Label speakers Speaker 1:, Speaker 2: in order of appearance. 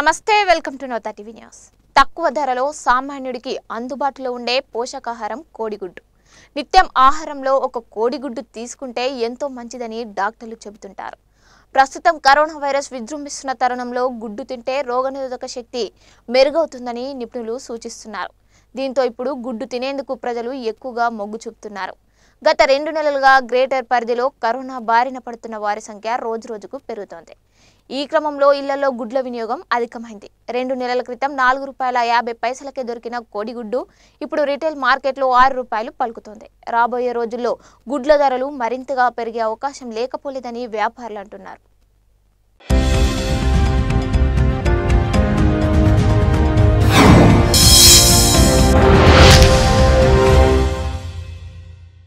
Speaker 1: నమస్తే welcome to నోతా TV news తక్కువ ధరలో సామాన్యుడికి అందుబాటులో ఉండే పోషకాహారం కోడిగుడ్డు నిత్యం ఆహారంలో ఒక కోడిగుడ్డు తీసుకుంటే ఎంతో మంచిదని డాక్టర్లు చెబుతుంటారు ప్రస్తుతం కరోనా వైరస్ విజృంభిస్తున్న తరుణంలో గుడ్డు తింటే రోగనిరోధక శక్తి మెరుగవుతుందని నిపుణులు సూచిస్తున్నారు దీంతో ఇప్పుడు గుడ్డు తినేందుకు ప్రజలు ఎక్కువగా మొగ్గు చూపుతున్నారు గత రెండు నెలలుగా గ్రేటర్ పరిధిలో కరోనా బారిన పడుతున్న వారి సంఖ్య రోజురోజుకు పెరుగుతోంది ఈ క్రమంలో ఇళ్లలో గుడ్ల వినియోగం అధికమైంది రెండు నెలల క్రితం నాలుగు రూపాయల యాభై పైసలకే దొరికిన కోడిగుడ్డు ఇప్పుడు రిటైల్ మార్కెట్లో ఆరు రూపాయలు పలుకుతోంది రాబోయే రోజుల్లో గుడ్ల ధరలు మరింతగా పెరిగే అవకాశం లేకపోలేదని వ్యాపారులు అంటున్నారు